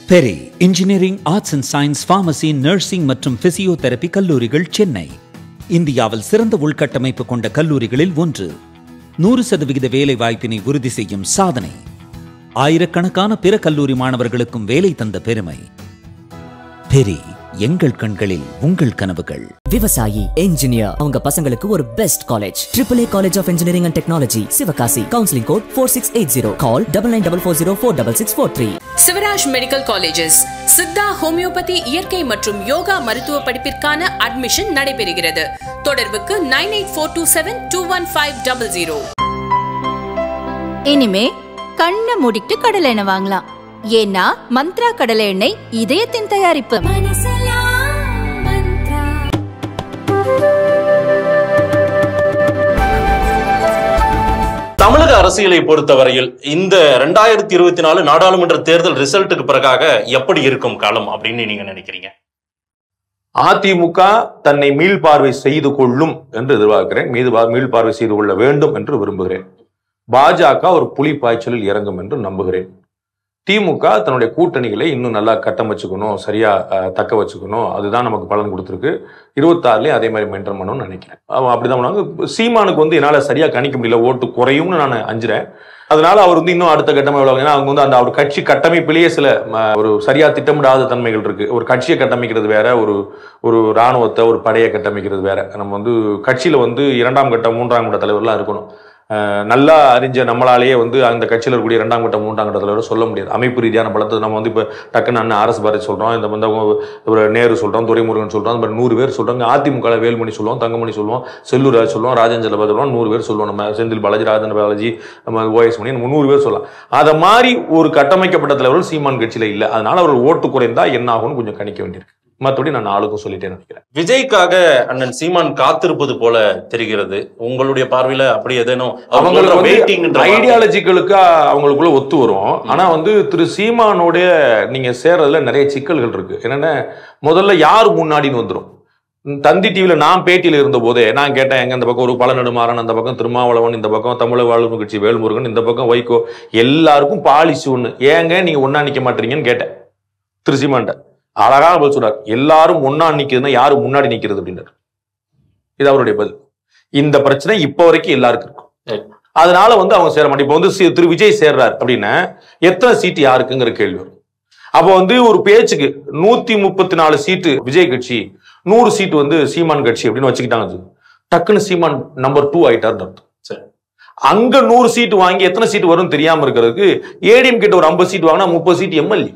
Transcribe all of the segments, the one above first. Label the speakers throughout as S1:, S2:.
S1: Peri engineering arts and science pharmacy nursing மற்றும் physiotherapy கல்லூரிகள் சென்னை இந்தியாவில் சிறந்த உள்கட்டமைப்பு கொண்ட கல்லூரிகளில் ஒன்று நூறு சதவிகித வேலை வாய்ப்பினை உறுதி செய்யும் சாதனை ஆயிரக்கணக்கான பிற கல்லூரி மாணவர்களுக்கும் வேலை தந்த பெருமை பெரி எங்கள் கண்களில் உங்கள் கனவுகள்
S2: விவசாயி என்ஜினியர் அவங்க பசங்களுக்கு ஒரு best college triple A college of engineering and technology Sivakasi counselling code four six eight zero call double nine double four zero four double six four three
S3: Sivaraj medical colleges Siddha homeopathy இயற்கை மற்றும் யோகா மருத்துவ படிப்பிற்கான அட்மிஷன் நடைபெறுகிறது தொடர்புக்கு nine eight four two seven two one five double zero
S4: இனிமே கண்ணை மூடிட்டு கடலை எண்ணெய் வாங்கலாம் ஏன்னா மந்த்ரா கடலை எண்ணெய் இதயத்தின் தயாரிப்பு
S5: தமிழக அரசியலை பொறுத்தவரையில் இந்த ரெண்டாயிரத்தி இருபத்தி நாலு நாடாளுமன்ற தேர்தல் ரிசல்ட்டுக்கு பிறகாக எப்படி இருக்கும் காலம் அப்படின்னு நீங்க நினைக்கிறீங்க
S6: அதிமுக தன்னை மீள்பார்வை செய்து கொள்ளும் என்று எதிர்பார்க்கிறேன் மீது மீள்பார்வை செய்து கொள்ள வேண்டும் என்று விரும்புகிறேன் பாஜக ஒரு புலி பாய்ச்சலில் இறங்கும் என்று நம்புகிறேன் திமுக தன்னுடைய கூட்டணிகளை இன்னும் நல்லா கட்டமைச்சுக்கணும் சரியா அஹ், தக்க வச்சுக்கணும் அதுதான் நமக்கு பலன் கொடுத்துருக்கு இருபத்தாறுலயும் அதே மாதிரி மெயின்டைன் பண்ணணும்னு நினைக்கிறேன் அவன் அப்படிதான் பண்ணுவாங்க சீமானுக்கு வந்து என்னால சரியா கணிக்க முடியல ஓட்டு குறையும்னு நான் அஞ்சுறேன் அதனால அவர் வந்து இன்னும் அடுத்த கட்டமை எவ்வளவு ஏன்னா அவங்க வந்து அந்த அவர் கட்சி கட்டமைப்பிலேயே சில ம, ஒரு சரியா திட்டமிடாத தன்மைகள் இருக்கு ஒரு கட்சியை கட்டமைக்கிறது வேற ஒரு ஒரு ராணுவத்தை ஒரு படையை கட்டமைக்கிறது வேற நம்ம வந்து கட்சியில வந்து இரண்டாம் கட்ட மூன்றாம் கட்ட தலைவர்லாம் இருக்கணும் அஹ் நல்லா அறிஞ்ச நம்மளாலேயே வந்து அந்த கட்சியில் இருக்கக்கூடிய இரண்டாம் கட்ட மூன்றாம் கட்ட தலைவர் சொல்ல முடியாது அமைப்பு ரீதியான பலத்தை நம்ம வந்து இப்போ டக்குன்னு அண்ணன் ஆர்எஸ் பாரதி சொல்றோம் இந்த வந்து அவங்க ஒரு நேரு சொல்றோம் துரைமுருகன் சொல்றோம் அந்த மாதிரி நூறு பேர் சொல்றாங்க அதிமுக ல வேலுமணி சொல்லுவோம் தங்கமணி சொல்லுவோம் செல்லூர் ராஜ் சொல்லுவோம் ராஜன் செல்லப்பா சொல்லுவோம் நூறு பேர் சொல்லுவோம் நம்ம செந்தில் பாலாஜி ராஜன் பாலாஜி நம்ம ஓஎஸ் மணி நம்ம நூறு பேர் சொல்லலாம் அதை மாதிரி ஒரு கட்டமைக்கப்பட்ட தலைவர்கள் சீமான் கட்சியில இல்லை அதனால அவர்கள் ஓட்டு குறைந்தா என்ன ஆகும்னு கொஞ்சம் கணிக்க வேண்டியிருக்கு மற்றபடி நான் நாளுக்கும் சொல்லிட்டேன்னு நினைக்கிறேன்
S5: விஜய்க்காக அண்ணன் சீமான் காத்திருப்பது போல தெரிகிறது உங்களுடைய பார்வையில அப்படி ஏதேனும்
S6: அவங்களுக்கு
S5: வெயிட்டிங்
S6: வந்து ஐடியாலஜிகளுக்கு அவங்களுக்குள்ள ஒத்து வரும் ஆனா வந்து திரு சீமானோடைய நீங்க சேர்றதுல நிறைய சிக்கல்கள் இருக்கு என்னன்னா முதல்ல யார் முன்னாடின்னு வந்துரும் ம், தந்தி டிவில நான் பேட்டியில இருந்த போதே நான் கேட்டேன் எங்க இந்த பக்கம் ஒரு பல நெடுமாறன் அந்த பக்கம் திருமாவளவன் இந்த பக்கம் தமிழக வாழ்வு கட்சி வேல்முருகன் இந்த பக்கம் வைகோ எல்லாருக்கும் பாலிசி ஒண்ணு ஏங்க நீங்க ஒண்ணா நிக்க மாட்டீங்கன்னு கேட்டேன் திரு சீமான்ட்ட அழகான பதில் சொல்றாரு எல்லாரும் ஒண்ணா நிக்கிறதுன்னா யாரு முன்னாடி நிக்கிறது அப்படின்றாரு இது அவருடைய பதில் இந்த பிரச்சனை இப்போ வரைக்கும் எல்லாருக்கும் இருக்கும் அதனால வந்து அவங்க சேர மாட்டாங்க இப்போ வந்து சி- திரு விஜய் சேர்றாரு அப்படின்னா எத்தனை சீட்டு யாருக்குங்கிற கேள்வி வரும் அப்போ வந்து ஒரு பேச்சுக்கு நூத்தி முப்பத்தி நாலு சீட்டு விஜய் கட்சி நூறு சீட்டு வந்து சீமான் கட்சி அப்படின்னு வச்சுக்கிட்டாங்க வச்சுக்கோ. டக்குன்னு சீமான் நம்பர் டூ ஆயிட்டாருன்னு அர்த்தம்
S5: சரி.
S6: அங்க நூறு சீட்டு வாங்கி எத்தனை சீட்டு வரும் தெரியாம இருக்கிறதுக்கு ஏடிஎம் கிட்ட ஒரு ஐம்பது சீட் வாங்கினா முப்பது சீட் எம்எல்ஏ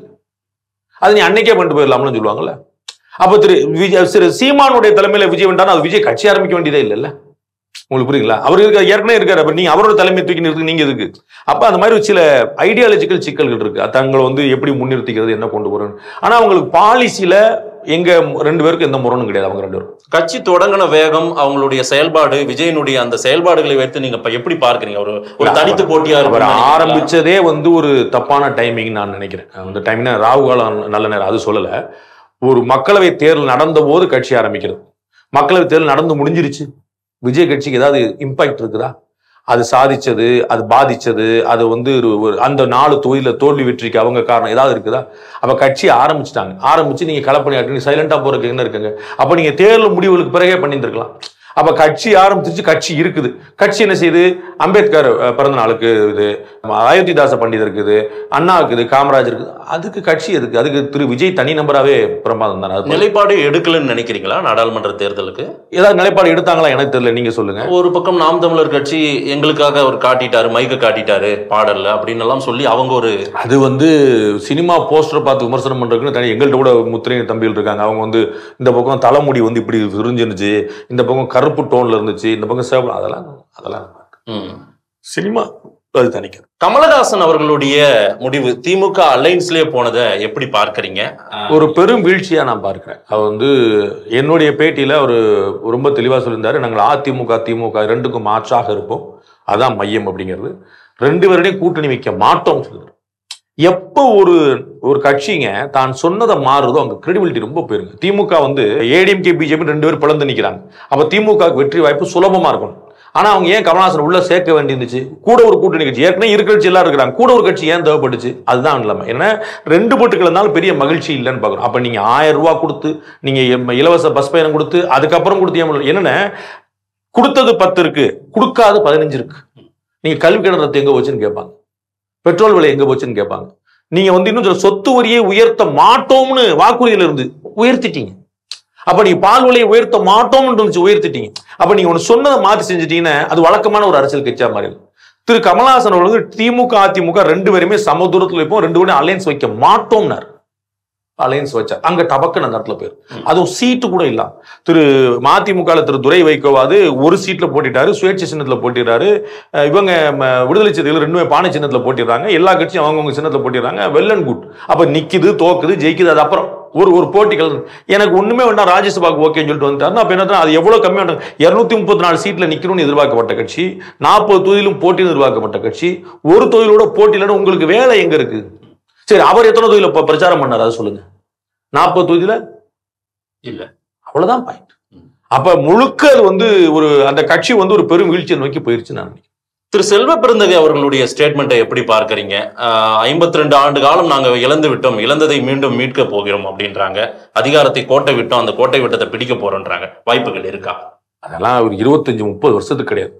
S6: அது நீ அன்னைக்கே பண்ணிட்டு போயிடலாம்னு சொல்லுவாங்கல்ல அப்ப திரு விஜய் திரு சீமானுடைய தலைமையில விஜய் வந்தாலும் அது விஜய் கட்சி ஆரம்பிக்க வேண்டியதே இல்லைல்ல உங்களுக்கு புரியுங்களா அவர் இருக்க ஏற்கனவே இருக்காரு அப்ப நீங்க அவரோட தலைமை தூக்கி நிறுத்தி நீங்க எதுக்கு அப்ப அந்த மாதிரி ஒரு சில ஐடியாலஜிக்கல் சிக்கல்கள் இருக்கு அது தங்களை வந்து எப்படி முன்னிறுத்திக்கிறது என்ன கொண்டு போறோம் ஆனா அவங்களுக்கு பாலிசியில எங்க ரெண்டு பேருக்கும் எந்த முரணும் கிடையாது அவங்க ரெண்டு பேரும்
S5: கட்சி தொடங்கின வேகம் அவங்களுடைய செயல்பாடு விஜயனுடைய அந்த செயல்பாடுகளை வைத்து நீங்க இப்ப எப்படி பார்க்கறீங்க ஒரு ஒரு தனித்து போட்டியா
S6: அவர்
S5: இருக்கும் நினைக்கிறீங்களா?
S6: ஆரம்பிச்சதே வந்து ஒரு தப்பான டைமிங் நான் நினைக்கிறேன் அந்த டைம்னா ராகு காலம் நல்ல நேரம் அது சொல்லல ஒரு மக்களவை தேர்தல் நடந்த போது கட்சி ஆரம்பிக்கிறது மக்களவை தேர்தல் நடந்து முடிஞ்சிருச்சு விஜய் கட்சிக்கு ஏதாவது இம்பாக்ட் இருக்குதா அது சாதிச்சது அது பாதிச்சது அது வந்து ஒரு- ஒரு அந்த நாலு தொழில தோல்வி வெற்றிக்கு அவங்க காரணம் ஏதாவது இருக்குதா அப்ப கட்சி ஆரம்பிச்சிட்டாங்க ஆரம்பிச்சு நீங்க களப்பணி ஆட்டி சைலண்டா போறதுக்கு என்ன இருக்குங்க அப்ப நீங்க தேர்தல் முடிவுகளுக்கு பிறகே பண்ணியிருந்திருக்கலாம் அப்ப கட்சி ஆரம்பிச்சிருச்சு கட்சி இருக்குது கட்சி என்ன செய்யுது அம்பேத்கர் அஹ், பிறந்த நாளுக்கு இது அயோத்திதாச பண்டிதருக்கு இது அண்ணாவுக்கு இது காமராஜர் இருக்குது அதுக்கு கட்சி எதுக்கு அதுக்கு திரு விஜய் தனி நம்பராவே பிரமாதம் தானே அது
S5: நிலைப்பாடு எடுக்கலன்னு நினைக்கிறீங்களா நாடாளுமன்ற தேர்தலுக்கு
S6: ஏதாவது நிலைப்பாடு எடுத்தாங்களா எனக்கு தெரியல நீங்க சொல்லுங்க
S5: ஒரு பக்கம் நாம் தமிழர் கட்சி எங்களுக்காக அவர் காட்டிட்டாரு மைக்க காட்டிட்டாரு பாடல்ல அப்படின்னு எல்லாம் சொல்லி அவங்க ஒரு
S6: அது வந்து சினிமா போஸ்டர் பார்த்து விமர்சனம் பண்றதுக்குன்னு தனி எங்கள்கிட்ட கூட முத்திரை தம்பிகள் இருக்காங்க அவங்க வந்து இந்த பக்கம் தலைமுடி வந்து இப்படி விரிஞ்சிருந்துச்சு இந்த பக்கம் கருப்பு டோன்ல இருந்துச்சு இந்த பக்கம் சேவல் அதெல்லாம் அதெல்லாம்
S5: ம்.
S6: சினிமா அது தனிக்கிறது
S5: கமலஹாசன் அவர்களுடைய முடிவு திமுக அலைன்ஸ்லயே போனதை எப்படி பார்க்கறீங்க
S6: ஒரு பெரும் வீழ்ச்சியா நான் பார்க்கிறேன் அவர் வந்து என்னுடைய பேட்டியில அவர் ரொம்ப தெளிவா சொல்லியிருந்தாரு நாங்கள் அதிமுக திமுக ரெண்டுக்கும் மாற்றாக இருப்போம் அதான் மையம் அப்படிங்கிறது ரெண்டு பேருடையும் கூட்டணி வைக்க மாட்டோம் சொல்லுறாரு எப்போ ஒரு ஒரு கட்சிங்க தான் சொன்னதை மாறுதோ அங்க கிரெடிபிலிட்டி ரொம்ப போயிருங்க திமுக வந்து ஏடிஎம்கே பிஜேபி ரெண்டு பேரும் பிளந்து நிக்கிறாங்க அப்ப திமுக க்கு வெற்றி வாய்ப்பு சுலபமா இருக்கும் ஆனா அவங்க ஏன் கமலஹாசன் உள்ள சேர்க்க வேண்டியிருந்துச்சு கூட ஒரு கூட்டணி கட்சி ஏற்கனவே இருக்கிற கட்சி எல்லாம் இருக்கிறாங்க கூட ஒரு கட்சி ஏன் தேவைப்பட்டுச்சு அதுதான் நிலைமை ஏன்னா ரெண்டு போட்டுகள் இருந்தாலும் பெரிய மகிழ்ச்சி இல்லைன்னு பார்க்குறோம் அப்ப நீங்க ஆயிரம் ரூபாய் கொடுத்து நீங்க எம்- இலவச பஸ் பயணம் கொடுத்து அதுக்கப்புறம் கொடுத்து ஏன் பண்ணல? என்னன்னா கொடுத்தது பத்து இருக்கு கொடுக்காது பதினஞ்சு இருக்கு நீங்க கல்வி கடன் ரத்து எங்க போச்சுன்னு கேட்பாங்க பெட்ரோல் விலை எங்க போச்சுன்னு கேட்பாங்க நீங்க வந்து இன்னும் சொல்ல சொத்து வரியை உயர்த்த மாட்டோம்னு வாக்குறுதியில இருந்து உயர்த்திட்டீங்க அப்ப நீங்க பால் விலையை உயர்த்த மாட்டோம்னு இருந்துச்சு உயர்த்திட்டீங்க அப்ப நீங்க ஒண்ணு சொன்னதை மாத்தி செஞ்சுட்டீங்கன்னா அது வழக்கமான ஒரு அரசியல் கட்சியா மாறி இருக்கும். திரு கமலஹாசன் அவர்கள் திமுக அதிமுக ரெண்டு பேருமே சம தூரத்துல வைப்போம் ரெண்டு பேரும் அலையன்ஸ் வைக்க மாட்டோம்னார் அலையன்ஸ் வச்சார் அங்க டபக்குன்னு அந்த இடத்துல போயிரு அதுவும் சீட்டு கூட இல்ல திரு மதிமுக ல திரு துரை வைகோவாது ஒரு சீட்ல போட்டிட்டாரு சுயேட்சை சின்னத்துல போட்டிடுறாரு அஹ் இவங்க ம, விடுதலை சிறுத்தைகள் ரெண்டுமே பானை சின்னத்துல போட்டிடுறாங்க எல்லா கட்சியும் அவங்கவுங்க சின்னத்துல போட்டிடுறாங்க வெல் அண்ட் குட் அப்ப நிக்குது தோக்குது ஜெயிக்குது அது அப்புறம் ஒரு ஒரு போட்டிகள் எனக்கு ஒண்ணுமே வேண்டாம் ராஜ்யசபாக்கு ஓகேன்னு சொல்லிட்டு வந்துட்டாருன்னா அப்ப என்ன அது எவ்வளவு கம்மியா இருநூத்தி முப்பத்தி நாலு சீட்ல நிக்கணும்னு எதிர்பார்க்கப்பட்ட கட்சி நாற்பது தொகுதியிலும் போட்டின்னு எதிர்பார்க்கப்பட்ட கட்சி ஒரு தொகுதியோட போட்டியில உங்களுக்கு வேலை எங்க இருக்கு சரி அவர் எத்தனை தொகுதியில இப்ப பிரச்சாரம் பண்ணாரு அதை சொல்லுங்க நாற்பது தொகுதியில
S5: இல்ல
S6: அவ்வளவுதான் பாயிண்ட் அப்ப முழுக்க அது வந்து ஒரு அந்த கட்சி வந்து ஒரு பெரும் வீழ்ச்சியை நோக்கி போயிருச்சு நான் நினைக்கிறேன்.
S5: திரு செல்வ பெருந்தகை அவர்களுடைய ஸ்டேட்மெண்ட்டை எப்படி பார்க்கறீங்க ஐம்பத்தி ரெண்டு ஆண்டு காலம் நாங்க இழந்து விட்டோம் இழந்ததை மீண்டும் மீட்க போகிறோம் அப்படின்றாங்க அதிகாரத்தை கோட்டை விட்டோம் அந்த கோட்டை விட்டத்தை பிடிக்க போறோன்றாங்க வாய்ப்புகள் இருக்கா
S6: அதெல்லாம் ஒரு இருபத்தஞ்சு முப்பது வருஷத்துக்கு கிடையாது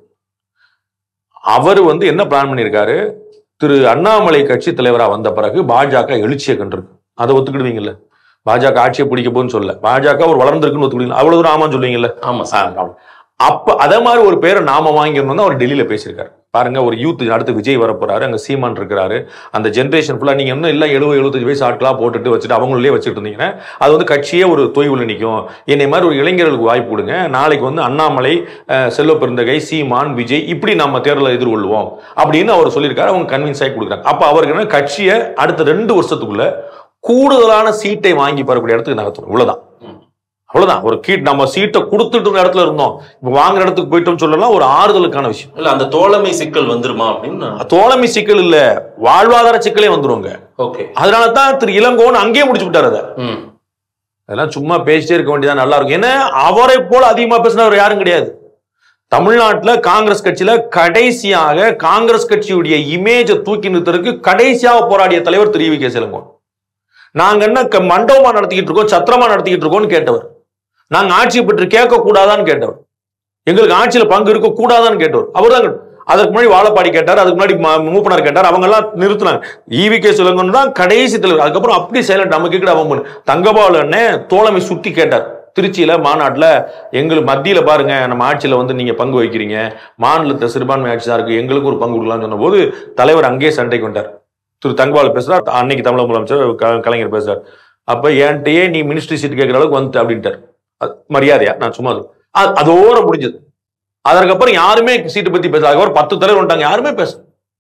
S6: அவர் வந்து என்ன பிளான் பண்ணியிருக்காரு திரு அண்ணாமலை கட்சி தலைவரா வந்த பிறகு பாஜக எழுச்சியை கண்டிருக்கு அதை ஒத்துக்கிடுவீங்கல்ல பாஜக ஆட்சியை பிடிக்க போன்னு சொல்ல பாஜக ஒரு வளர்ந்துருக்குன்னு ஒத்துக்கிடுவீங்க அவ்வளவு தூரம் ஆமான்னு சொல்லுவீங்கல்ல
S5: ஆமா
S6: ஆ,
S5: சார்
S6: ஆமா. அப்ப அதே மாதிரி ஒரு பேரை நாம வாங்கியிருந்தோம் அவர் டெல்லியில பேசியிருக்காரு பாருங்க ஒரு யூத் அடுத்து விஜய் வரப்போறாரு அங்க சீமான் இருக்கிறாரு அந்த ஜென்ரேஷன் ஃபுல்லா நீங்க இன்னும் எல்லாம் எழுபது எழுபத்தஞ்சு வயசு ஆட்களா போட்டுட்டு வச்சுட்டு அவங்களே வச்சுட்டு இருந்தீங்கன்னா அது வந்து கட்சியே ஒரு தொய்வுல நிற்கும் என்னை மாதிரி ஒரு இளைஞர்களுக்கு வாய்ப்பு கொடுங்க நாளைக்கு வந்து அண்ணாமலை அஹ், செல்வ பெருந்தகை சீமான் விஜய் இப்படி நம்ம தேர்தலை எதிர்கொள்வோம் அப்படின்னு அவர் சொல்லியிருக்காரு அவங்க கன்வின்ஸ் ஆகி கொடுக்குறாங்க அப்ப அவருக்கு என்ன கட்சியை அடுத்த ரெண்டு வருஷத்துக்குள்ள கூடுதலான சீட்டை வாங்கி பெறக்கூடிய இடத்துக்கு நகர்த்தணும் இவ்வளவுதான் அவ்வளவுதான் ஒரு கீட் நம்ம சீட்டை கொடுத்துட்டு இருந்த இடத்துல இருந்தோம் இப்ப வாங்குற இடத்துக்கு போயிட்டோம்னு சொல்லலாம் ஒரு ஆறுதலுக்கான விஷயம்
S5: இல்ல அந்த தோழமை சிக்கல் வந்துருமா அப்படின்னு
S6: தோழமை சிக்கல் இல்ல வாழ்வாதார சிக்கலே வந்துருங்க
S5: ஓகே
S6: அதனால தான் திரு இளங்கோவன் அங்கேயே முடிச்சு விட்டாரு அதை
S5: ம்
S6: அதெல்லாம் சும்மா பேசிட்டே இருக்க வேண்டியதா நல்லா இருக்கும் ஏன்னா அவரை போல அதிகமா பேசினவர் யாரும் கிடையாது தமிழ்நாட்டுல காங்கிரஸ் கட்சியில கடைசியாக காங்கிரஸ் கட்சியுடைய இமேஜை தூக்கி நிறுத்துறதுக்கு கடைசியாக போராடிய தலைவர் திரு வி கே சிலங்கோன் நாங்க என்ன க- மண்டபமா நடத்திக்கிட்டு இருக்கோம் சத்திரமா நடத்திக்கிட்டு இருக்கோம்னு கேட்டவர் நாங்க ஆட்சி பற்றி கேட்க கூடாதான்னு கேட்டவர் எங்களுக்கு ஆட்சியில பங்கு இருக்க கூடாதான்னு கேட்டவர் அவர் தான் அதுக்கு முன்னாடி வாழப்பாடி கேட்டார் அதுக்கு முன்னாடி ம- மூப்பனார் கேட்டார் அவங்க எல்லாம் நிறுத்தினாங்க ஈவி கே சுலங்கன் தான் கடைசி தலைவர் அதுக்கப்புறம் அப்படி சைலண்ட் நம்ம கேட்கிற அவன் தங்கபால் அண்ணன் தோழமை சுட்டி கேட்டார் திருச்சியில மாநாட்டுல எங்களுக்கு மத்தியில பாருங்க நம்ம ஆட்சியில வந்து நீங்க பங்கு வைக்கிறீங்க மாநிலத்தை சிறுபான்மை ஆட்சி தான் இருக்கு எங்களுக்கு ஒரு பங்கு கொடுக்கலாம்னு சொன்னபோது தலைவர் அங்கேயே சண்டைக்கு வந்தார் திரு தங்கபால் பேசுறார் அன்னைக்கு தமிழக முதலமைச்சர் க- கலைஞர் பேசுறார் அப்ப என்கிட்டயே நீ மினிஸ்ட்ரி சீட் கேட்கிற அளவுக்கு வந்துட்டு அப்படின்ட்டார் அது மரியாதையா நான் சும்மா சொல்றேன். அது- அதோட முடிஞ்சது அதற்கப்புறம் யாருமே சீட்டை பத்தி பேச அதுக்கப்புறம் பத்து தலைவர் வந்துட்டாங்க யாருமே பேச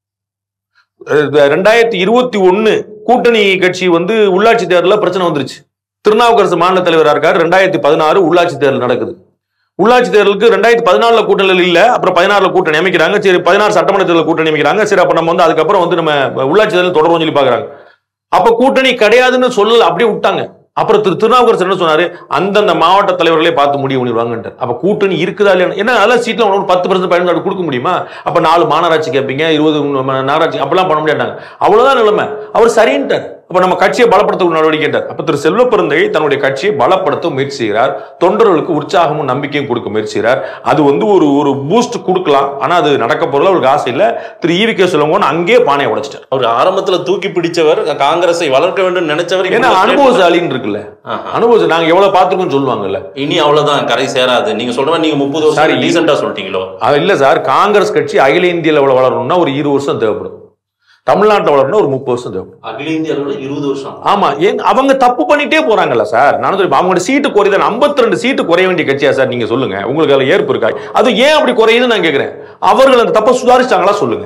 S6: ரெண்டாயிரத்தி இருபத்தி ஒண்ணு கூட்டணி கட்சி வந்து உள்ளாட்சி தேர்தலில் பிரச்சனை வந்துருச்சு திருநாவுக்கரசு மாநில தலைவரா இருக்காரு ரெண்டாயிரத்தி பதினாறு உள்ளாட்சி தேர்தல் நடக்குது உள்ளாட்சி தேர்தலுக்கு ரெண்டாயிரத்தி பதினாலுல கூட்டணி இல்ல அப்புறம் பதினாறுல கூட்டணி அமைக்கிறாங்க சரி பதினாறு சட்டமன்ற தேர்தல் கூட்டணி அமைக்கிறாங்க சரி அப்ப நம்ம வந்து அதுக்கப்புறம் வந்து நம்ம உள்ளாட்சி தேர்தல் தொடரும் சொல்லி பாக்குறாங்க அப்ப கூட்டணி கிடையாதுன்னு சொல்லல அப்படியே விட்டாங்க அப்புறம் திரு திருநாவுக்கரசர் என்ன சொன்னாரு அந்தந்த மாவட்ட தலைவர்களே பார்த்து முடிவு பண்ணிடுவாங்கன்ட்டு அப்ப கூட்டணி இருக்குதா இல்லையா என்ன அதெல்லாம் சீட்ல ஒரு பத்து பர்சன்ட் பயன்பாடு கொடுக்க முடியுமா அப்ப நாலு மாநகராட்சி கேட்பீங்க இருபது நகராட்சி அப்பெல்லாம் பண்ண முடியாட்டாங்க அவ்வளவுதான் நிலைமை அவர் சரின்ட்டார் அப்ப நம்ம கட்சியை பலப்படுத்த நடவடிக்கை கேட்டார் அப்ப திரு செல்வ பெருந்தகை தன்னுடைய கட்சியை பலப்படுத்த முயற்சி செய்கிறார் தொண்டர்களுக்கு உற்சாகமும் நம்பிக்கையும் கொடுக்க முயற்சி செய்கிறார் அது வந்து ஒரு ஒரு பூஸ்ட் கொடுக்கலாம் ஆனா அது நடக்க போறதுல அவருக்கு ஆசை இல்ல திரு ஈவி கே சொல்லுவோம் அங்கேயே பானையை உடைச்சிட்டார்
S5: அவர் ஆரம்பத்துல தூக்கி பிடிச்சவர் காங்கிரஸை வளர்க்க வேண்டும் நினைச்சவர்
S6: ஏன்னா
S5: இப்படி
S6: அனுபவசாலின்னு இருக்குல்ல
S5: ஆஹா.
S6: அனுபவம் நாங்க எவ்வளவு பார்த்துக்கோன்னு சொல்லுவாங்கல்ல
S5: இனி அவ்வளவுதான் கரை சேராது நீங்க சொல்ற மாதிரி நீங்க முப்பது
S6: சார்,
S5: வருஷம் டீசெண்டா சொல்லிட்டீங்களோ
S6: அது இல்ல சார் காங்கிரஸ் கட்சி அகில இந்திய லெவலில் வளரணும்னா ஒரு இரு வருஷம் தேவைப்படும் தமிழ்நாட்டில் வளரணும்னா ஒரு முப்பது வருஷம் தேவைப்படும்
S5: அகில இந்திய அளவுல இருபது வருஷம்
S6: ஆமா ஏன் அவங்க தப்பு பண்ணிட்டே போறாங்கல்ல சார் நானும் சொல்லி அவங்களோட சீட்டு குறையுது 52 ரெண்டு சீட்டு குறைய வேண்டிய கட்சியா சார் நீங்க சொல்லுங்க உங்களுக்கு அதுல ஏற்பு இருக்கா அது ஏன் அப்படி குறையுதுன்னு நான் கேக்குறேன் அவர்கள் அந்த தப்பை சுதாரிச்சாங்களா சொல்லுங்க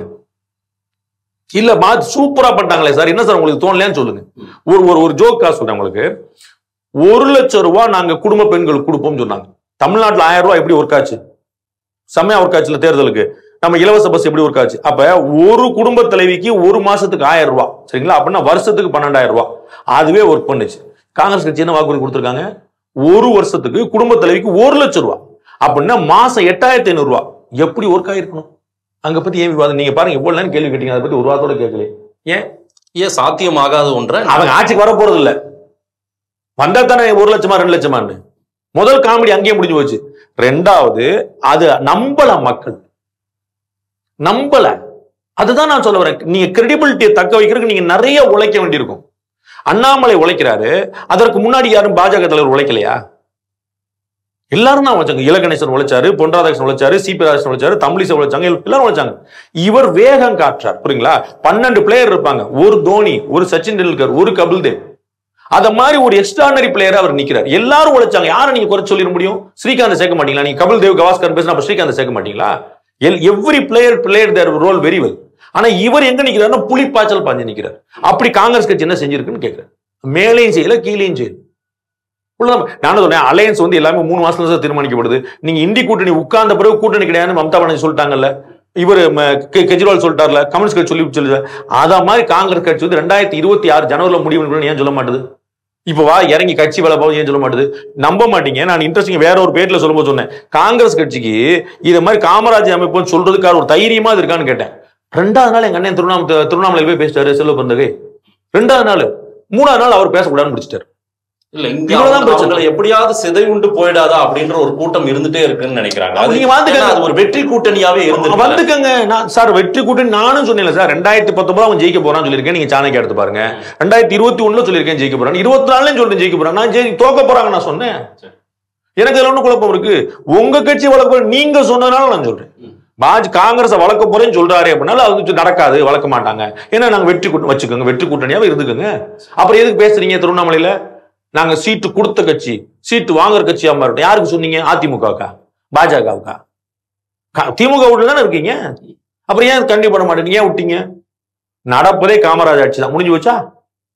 S6: இல்ல மா சூப்பரா பண்ணிட்டாங்களே சார் என்ன சார் உங்களுக்கு தோணலையான்னு சொல்லுங்க ஒரு ஒரு ஒரு ஜோக்கா சொல்றேன் உங்களுக்கு ஒரு லட்சம் ரூபாய் நாங்க குடும்ப பெண்களுக்கு கொடுப்போம்னு சொன்னாங்க தமிழ்நாட்டுல ஆயிரம் ரூபாய் எப்படி ஒர்க் ஆச்சு செம்மையா ஒர்க் ஆச்சுல தேர்தலுக்கு நம்ம இலவச பஸ் எப்படி ஒர்க் ஆச்சு அப்ப ஒரு குடும்ப தலைவிக்கு ஒரு மாசத்துக்கு ஆயிரம் ரூபாய் சரிங்களா அப்படின்னா வருஷத்துக்கு பன்னெண்டாயிரம் ரூபாய் அதுவே ஒர்க் பண்ணுச்சு காங்கிரஸ் கட்சி என்ன வாக்குறுதி கொடுத்துருக்காங்க ஒரு வருஷத்துக்கு குடும்ப தலைவிக்கு ஒரு லட்சம் ரூபாய் அப்படின்னா மாசம் எட்டாயிரத்தி ஐநூறு ரூபாய் எப்படி ஒர்க் ஆயிருக்கணும் அங்க பத்தி ஏன் விவாதம் நீங்க பாருங்க எவ்வளவு நேரம் கேள்வி கேட்டீங்க அதை பத்தி ஒரு வாரத்தோட கேட்கல ஏன்
S5: ஏன் சாத்தியமாகாத ஒன்றை
S6: அவங்க ஆட்சிக்கு வர போறது இல்ல வந்தா தானே ஒரு லட்சமா ரெண்டு லட்சமான்னு முதல் காமெடி அங்கேயே முடிஞ்சு போச்சு ரெண்டாவது அது நம்பல மக்கள் நம்பல அதுதான் நான் சொல்ல வரேன் நீங்க கிரெடிபிலிட்டியை தக்க வைக்கிறதுக்கு நீங்க நிறைய உழைக்க வேண்டியிருக்கும் அண்ணாமலை உழைக்கிறாரு அதற்கு முன்னாடி யாரும் பாஜக தலைவர் உழைக்கலையா எல்லாரும் தான் உழைச்சாங்க இலகணேசன் உழைச்சாரு பொன் ராதாகிருஷ்ணன் உழைச்சாரு சிபி ராதாகிருஷ்ணன் உழைச்சாரு தமிழிசை உழைச்சாங்க எல்லாரும் உழைச்சாங்க இவர் வேகம் காற்றார் புரியுங்களா பன்னெண்டு பிளேயர் இருப்பாங்க ஒரு தோனி ஒரு சச்சின் டெண்டுல்கர் ஒரு கபில் தேவ் அத மாதிரி ஒரு எக்ஸ்ட்ரானரி பிளேயரா அவர் நிக்கிறார் எல்லாரும் உழைச்சாங்க யாரை நீங்க குறை சொல்லிட முடியும் ஸ்ரீகாந்த் சேர்க்க மாட்டீங்களா நீங்க கபில் தேவ் கவாஸ்கர் பேசினா அப்ப ஸ்ரீகாந்த் சேர்க்க மாட்டீங்களா all every player player their role very well ஆனா இவர் எங்க நிக்கிறாருன்னா புலிப்பாய்ச்சல் பாஞ்சு நிக்கிறார் அப்படி காங்கிரஸ் கட்சி என்ன செஞ்சிருக்குன்னு கேட்கிறேன் மேலையும் செய்யல கீழையும் செய்யல உள்ளதான் நான் சொன்னேன் அலையன்ஸ் வந்து எல்லாமே மூணு மாசத்துல தான் தீர்மானிக்கப்படுது நீங்க இந்தி கூட்டணி உட்கார்ந்த பிறகு கூட்டணி கிடையாதுன்னு மம்தா பானர்ஜி சொல்லிட்டாங்கல்ல இவர் கெஜ்ரிவால் சொல்லிட்டார்ல கம்யூனிஸ்ட் கட்சி சொல்லி சொல்லி அத மாதிரி காங்கிரஸ் கட்சி வந்து ரெண்டாயிரத்தி இருபத்தி ஆறு ஜனவரில முடிவு பண்ணணும்னு ஏன் சொல்ல மாட்டுது இப்ப வா இறங்கி கட்சி வேலை போக ஏன் சொல்ல மாட்டுது நம்ப மாட்டீங்க நான் இன்ட்ரெஸ்டிங் வேற ஒரு பேர்ல சொல்லும்போது சொன்னேன் காங்கிரஸ் கட்சிக்கு இத மாதிரி காமராஜ் அமைப்புன்னு சொல்றதுக்காக ஒரு தைரியமா அது இருக்கான்னு கேட்டேன் ரெண்டாவது நாள் எங்க அண்ணன் திருவண்ணாமலை திருவண்ணாமலை போய் பேசிட்டாரு செல்வ பிறந்தகை ரெண்டாவது நாள் மூணாவது நாள் அவர் பேசக்கூடாதுன்னு முடிச்சிட்டாரு
S5: இல்ல இங்க
S6: இவ்வளவுதான்
S5: அவங்க-
S6: பிரச்சனை.
S5: அவங்களை எப்படியாவது சிதைவுண்டு போயிடாதா அப்படின்ற ஒரு கூட்டம் இருந்துட்டே இருக்குன்னு நினைக்கிறாங்க அது-
S6: நீங்க வந்துக்கங்க.
S5: ஏன்னா அது ஒரு வெற்றி கூட்டணியாவே இருந்து
S6: வந்துக்கங்க நான் சார் வெற்றி கூட்டணி நானும் சொன்னேன் சார் ரெண்டாயிரத்தி பத்தொன்பது அவன் ஜெயிக்க போறான்னு சொல்லியிருக்கேன் நீங்க சாணக்கிய எடுத்து பாருங்க ரெண்டாயிரத்தி இருபத்தி ஒண்ணுல சொல்லியிருக்கேன் ஜெயிக்க போறான் இருபத்தி நாலுலயும் சொல்றேன் ஜெயிக்க போறான் நான் ஜெயி தோக்க போறாங்க நான் சொன்னேன் எனக்கு அதுல ஒண்ணும் குழப்பம் இருக்கு உங்க கட்சி வளர்க்க போற நீங்க சொன்னதுனால நான் சொல்றேன் பாஜ் காங்கிரஸ் வளர்க்க போறேன்னு சொல்றாரு அப்படின்னால அது வந்து நடக்காது வளர்க்க மாட்டாங்க ஏன்னா நாங்க வெற்றி கூட்டணி வச்சுக்கோங்க வெற்றி கூட்டணியாவே இருந்துக்கோங்க அப்புறம் எதுக்கு பேசுறீங்க திருவண்ணாமலையில நாங்க சீட்டு கொடுத்த கட்சி சீட்டு வாங்குற கட்சியா மாறட்டும் யாருக்கு சொன்னீங்க அதிமுகவுக்கா பாஜகவுக்கா க- திமுக வீட்டுல தானே இருக்கீங்க அப்புறம் ஏன் கண்டிப்பா பண்ண மாட்டேங்க ஏன் விட்டீங்க நடப்பதே காமராஜ் ஆட்சி தான் முடிஞ்சு வச்சா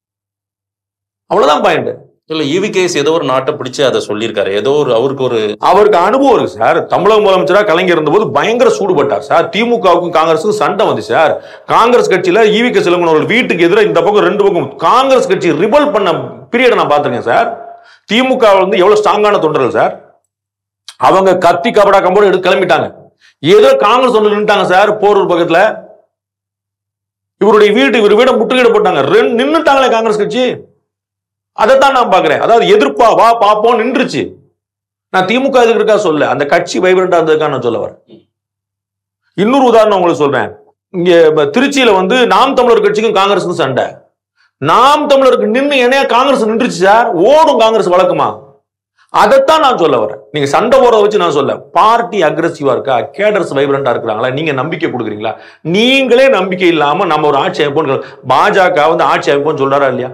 S6: அவ்வளவுதான் பாயிண்ட்
S5: இல்ல ஈவி கேஸ் ஏதோ ஒரு நாட்டை பிடிச்சு அதை சொல்லியிருக்காரு ஏதோ ஒரு அவருக்கு ஒரு
S6: அவருக்கு அனுபவம் இருக்கு சார் தமிழக முதலமைச்சரா கலைஞர் இருந்தபோது பயங்கர சூடுபட்டார் சார் திமுகவுக்கும் காங்கிரஸுக்கும் சண்டை வந்து சார் காங்கிரஸ் கட்சியில ஈவி கே செல்வன் அவர்கள் வீட்டுக்கு எதிராக இந்த பக்கம் ரெண்டு பக்கம் காங்கிரஸ் கட்சி ரிபல் பண்ண பீரியட் நான் பார்த்திருக்கேன் சார் திமுக வந்து எவ்வளவு ஸ்ட்ராங்கான தொண்டர்கள் சார் அவங்க கத்தி கபடா கம்போடு எடுத்து கிளம்பிட்டாங்க ஏதோ காங்கிரஸ் தொண்டர் நின்னுட்டாங்க சார் போரூர் பக்கத்துல இவருடைய வீட்டு இவர் வீட முற்றுகையிட போட்டாங்க ரெண்டு நின்னுட்டாங்களே காங்கிரஸ் கட்சி அதைத்தான் நான் பாக்குறேன் அதாவது எதிர்ப்பா வா பாப்போம் நின்றுச்சு நான் திமுக இதுக்கு இருக்கா சொல்ல அந்த கட்சி வைப்ரண்டா இருந்ததுக்கா நான் சொல்ல வரேன் இன்னொரு உதாரணம் உங்களுக்கு சொல்றேன் இங்க இப்ப திருச்சியில வந்து நாம் தமிழர் கட்சிக்கும் காங்கிரஸுக்கும் சண்டை நாம் தமிழருக்கு நின்று என்னையா காங்கிரஸ் நின்றுச்சு சார் ஓடும் காங்கிரஸ் வழக்கமா அதைத்தான் நான் சொல்ல வரேன் நீங்க சண்டை போறத வச்சு நான் சொல்ல பார்ட்டி அக்ரஸிவா இருக்கா கேடர்ஸ் வைப்ரண்டா இருக்கிறாங்களா நீங்க நம்பிக்கை கொடுக்குறீங்களா நீங்களே நம்பிக்கை இல்லாம நம்ம ஒரு ஆட்சி அமைப்போம் பாஜக வந்து ஆட்சி அமைப்போம் சொல்றாரா இல்லையா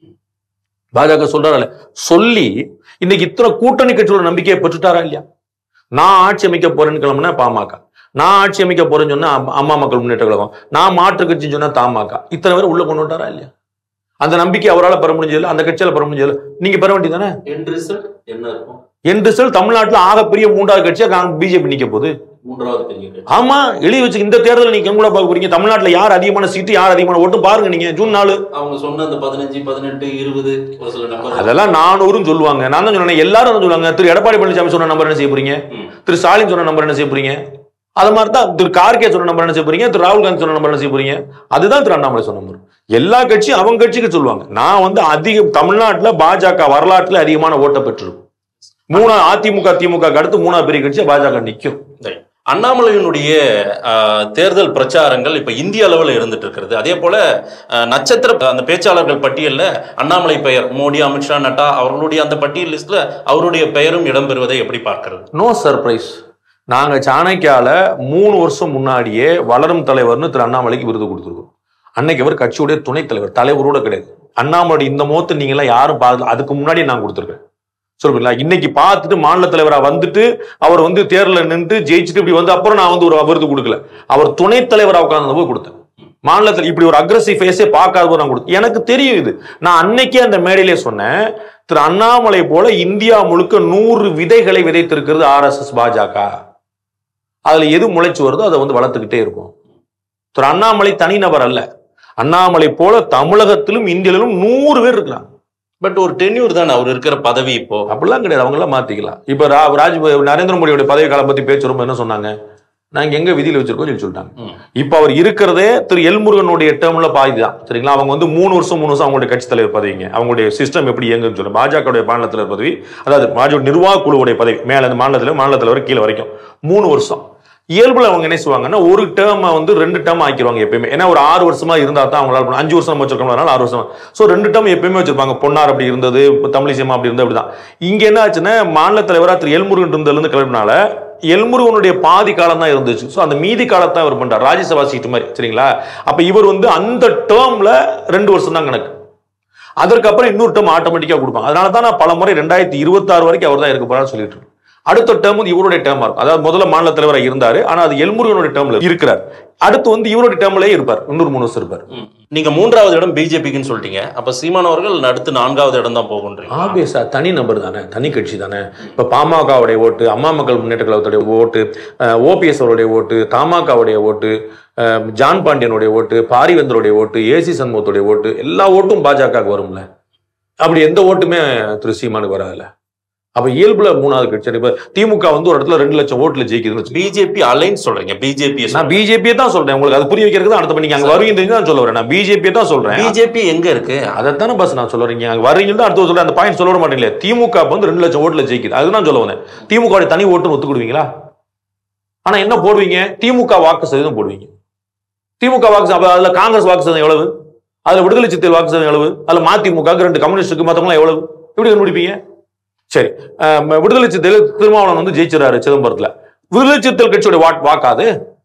S6: பாஜக சொல்றாரா இல்லையா சொல்லி இன்னைக்கு இத்தனை கூட்டணி கட்சியோட நம்பிக்கையை பெற்றுட்டாரா இல்லையா நான் ஆட்சி அமைக்க போறேன்னு கிளம்புனா பாமக நான் ஆட்சி அமைக்க போறேன்னு சொன்னா அம்மா- அம்மா மக்கள் முன்னேற்ற கழகம் நான் மாற்று கட்சின்னு சொன்னா தாமக இத்தனை பேர் உள்ள கொண்டு வந்தாரா இல்லையா அந்த நம்பிக்கை அவரால் பெற முடிஞ்சதில்ல அந்த கட்சியால பெற முடிஞ்சதில்ல நீங்க பெற வேண்டியதானே
S5: என் ரிசல்ட் என்ன இருக்கும்
S6: என் ரிசல்ட் தமிழ்நாட்டுல ஆகப்பெரிய மூன்றாவது கட்சியா பிஜேபி நிக்க போகுது
S5: மூன்றாவது பெரிய கட்சி.
S6: ஆமா எழுதி வச்சு இந்த தேர்தலில் நீங்க கூட பார்க்க போறீங்க தமிழ்நாட்டுல யார் அதிகமான சீட்டு யார் அதிகமான ஓட்டு பாருங்க நீங்க ஜூன் நாலு
S5: அவங்க சொன்ன அந்த பதினஞ்சு பதினெட்டு இருபது ஒரு சில நம்பர்
S6: அதெல்லாம் நானூறுன்னு சொல்லுவாங்க நான் தான் சொன்னேன் எல்லாரும் தான் சொல்லுவாங்க திரு எடப்பாடி பழனிசாமி சொன்ன நம்பர் என்ன செய்ய போறீங்க
S5: ம்.
S6: திரு ஸ்டாலின் சொன்ன நம்பர் என்ன செய்ய போறீங்க அது மாதிரி தான் திரு கார்கே சொன்ன நம்பர் என்ன செய்ய போறீங்க திரு ராகுல் காந்தி சொன்ன நம்பர் என்ன செய்ய போறீங்க அதுதான் திரு அண்ணாமலை சொன்ன நம்பர் எல்லா கட்சியும் அவங்க கட்சிக்கு சொல்லுவாங்க நான் வந்து அதிக தமிழ்நாட்டுல பாஜக வரலாற்றுல அதிகமான ஓட்டை பெற்றிருக்கும் மூணா அதிமுக திமுக க்கு அடுத்து மூணாவது பெரிய கட்சியா பாஜக நிக்கும்
S5: சரி. அண்ணாமலையினுடைய ஆஹ், தேர்தல் பிரச்சாரங்கள் இப்ப இந்திய அளவில் இருந்துட்டு இருக்கிறது அதே போல ஆஹ், நட்சத்திர அந்த பேச்சாளர்கள் பட்டியல்ல அண்ணாமலை பெயர் மோடி அமித்ஷா நட்டா அவர்களுடைய அந்த பட்டியல் லிஸ்ட்ல அவருடைய பெயரும் இடம்பெறுவதை எப்படி பார்க்கிறது
S6: நோ சர்ப்ரைஸ் நாங்க சாணக்கியால மூணு வருஷம் முன்னாடியே வளரும் தலைவர்னு திரு அண்ணாமலைக்கு விருது கொடுத்துருக்கோம் அன்னைக்கு அவர் கட்சியுடைய துணைத் தலைவர் தலைவரோட கிடையாது அண்ணாமலை இந்த முகத்தை நீங்க எல்லாம் யாரும் பார்க்கல அதுக்கு முன்னாடி நான் கொடுத்துருக்கேன் சொல்றீங்களா இன்னைக்கு பார்த்துட்டு மாநில தலைவரா வந்துட்டு அவர் வந்து தேர்தலில் நின்று ஜெயிச்சுட்டு இப்படி வந்து அப்புறம் நான் வந்து ஒரு விருது கொடுக்கல அவர் துணைத் தலைவரா உட்கார்ந்த போது கொடுத்தேன் மாநிலத்தில் இப்படி ஒரு அக்ரஸிவ் ஃபேஸே பார்க்காத போது நான் கொடுத்தேன் எனக்கு தெரியும் இது நான் அன்னைக்கே அந்த மேடையிலே சொன்னேன் திரு அண்ணாமலை போல இந்தியா முழுக்க நூறு விதைகளை விதைத்திருக்கிறது ஆர்எஸ்எஸ் பாஜக அதுல எது முளைச்சு வருதோ அதை வந்து வளர்த்துக்கிட்டே இருக்கும் திரு அண்ணாமலை தனிநபர் அல்ல அண்ணாமலை போல தமிழகத்திலும் இந்தியாவிலும் நூறு பேர் இருக்கலாம்
S5: பட் ஒரு டென்யூர் தான் அவர் இருக்கிற பதவி இப்போ
S6: அப்படிலாம் கிடையாது அவங்க எல்லாம் மாத்திக்கலாம் இப்ப ரா- ராஜ் நரேந்திர மோடியோட பதவி காலம் பத்தி பேச்சு ரொம்ப என்ன சொன்னாங்க நாங்க எங்க விதியில வச்சிருக்கோம் சொல்லி சொல்லிட்டாங்க
S5: ம்.
S6: இப்ப அவர் இருக்கிறதே திரு எல்முருகனுடைய டேர்ம்ல பாதி தான் சரிங்களா அவங்க வந்து மூணு வருஷம் மூணு வருஷம் அவங்களுடைய கட்சி தலைவர் பதவிங்க அவங்களுடைய சிஸ்டம் எப்படி இயங்குன்னு சொல்லி பாஜகவுடைய மாநில தலைவர் பதவி அதாவது பாஜக நிர்வாக குழுவுடைய பதவி மேல அந்த மாநிலத்தில் மாநில தலைவர் கீழே வரைக்கும் மூணு வருஷம் இயல்புல அவங்க என்ன செய்வாங்கன்னா ஒரு டேர்மை வந்து ரெண்டு டேர்ம் ஆக்கிடுவாங்க எப்பயுமே ஏன்னா ஒரு ஆறு வருஷமா இருந்தா தான் அவங்களால பண்ண- அஞ்சு வருஷம் வச்சிருக்கோம் அதனால ஆறு வருஷம் ஸோ ரெண்டு டேர்ம் எப்பயுமே வச்சிருப்பாங்க பொன்னார் அப்படி இருந்தது தமிழிசைமா அப்படி இருந்தது அப்படிதான் இங்க என்ன ஆச்சுன்னா மாநில தலைவரா திரு எல்முருகன் இருந்ததுலேருந்து கிளம்பினால எல்முருகனுடைய பாதி காலம் தான் இருந்துச்சு ஸோ அந்த மீதி காலத்தை அவர் பண்றார் ராஜ்யசபா சீட்டு மாதிரி சரிங்களா அப்ப இவர் வந்து அந்த டேர்ம்ல ரெண்டு வருஷம் தான் கணக்கு அதற்கப்புறம் இன்னொரு டேர்ம் ஆட்டோமேட்டிக்கா கொடுப்பாங்க அதனால தான் நான் பல முறை ரெண்டாயிரத்தி இருபத்தாறு வரைக்கும் அவர் தான் இருக்க போறான்னு சொல்லிட்டு இருக்கேன். அடுத்த டேர்ம் வந்து இவருடைய டேர்மா இருக்கும் அதாவது முதல்ல மாநில தலைவராக இருந்தாரு ஆனா அது எல்முருகனுடைய டேர்ம்ல இருக்கிறார் அடுத்து வந்து இவருடைய டேர்ம்லயே இருப்பார் இன்னொரு மூணு வருஷம் இருப்பார்
S5: ம். நீங்க மூன்றாவது இடம் பிஜேபிக்குன்னு சொல்லிட்டீங்க அப்ப சீமான் அவர்கள் அடுத்து நான்காவது இடம் தான் போகுன்றீங்க
S6: ஆபியஸா தனி நபர் தானே தனி கட்சி தானே இப்ப பாமகவுடைய ஓட்டு அம்மா மக்கள் முன்னேற்ற கழகத்துடைய ஓட்டு ஓபிஎஸ் அவருடைய ஓட்டு தமாகவுடைய ஓட்டு அஹ், ஜான் பாண்டியனுடைய ஓட்டு பாரிவேந்தருடைய ஓட்டு ஏசி சண்முகத்துடைய ஓட்டு எல்லா ஓட்டும் பாஜகவுக்கு வரும்ல அப்படி எந்த ஓட்டுமே திரு சீமானுக்கு வராதுல்ல அப்ப இயல்புல மூணாவது கட்சி இப்ப திமுக வந்து ஒரு இடத்துல ரெண்டு லட்சம் ஓட்டுல ஜெயிக்குதுன்னு வச்சுக்கோங்க.
S5: பிஜேபி அலைன்ஸ் சொல்றீங்க பிஜேபி
S6: நான் பிஜேபியை தான் சொல்றேன் உங்களுக்கு அது புரிய வைக்கிறதுக்கு தான் அடுத்த நீங்க அங்க வருவீங்க தெரிஞ்சு தான் சொல்ல வரேன் நான் பிஜேபியை தான் சொல்றேன்
S5: பிஜேபி எங்க இருக்கு
S6: அதைத்தானே பஸ் நான் சொல்ல வரீங்க அங்க வர்றீங்கன்னு தான் அடுத்து சொல்றேன் அந்த பாயிண்ட் சொல்ல விட மாட்டீங்களே திமுக வந்து ரெண்டு லட்சம் ஓட்டுல ஜெயிக்குது அதுதான் சொல்ல வந்தேன் திமுக வுடைய தனி ஓட்டுன்னு ஒத்துக்கிடுவீங்களா ஆனா என்ன போடுவீங்க திமுக வாக்கு சதவீதம் போடுவீங்க திமுக வாக்கு சதவீதம், அப்ப அதுல காங்கிரஸ் வாக்கு சதவீதம் எவ்வளவு அதுல விடுதலை சிறுத்தைகள் வாக்கு சதவீதம் எவ்வளவு அதுல மதிமுக ரெண்டு கம்யூனிஸ்டுக்கு மத்தவங்க எவ்வளவு எப்படி கண்டுபிடிப்பீங்க சரி அஹ், விடுதலை சிறுத்தைகள் திருமாவளவன் வந்து ஜெயிச்சிடறாரு சிதம்பரத்துல விடுதலை சிறுத்தைகள் கட்சியோட வாக்கு வாக்காது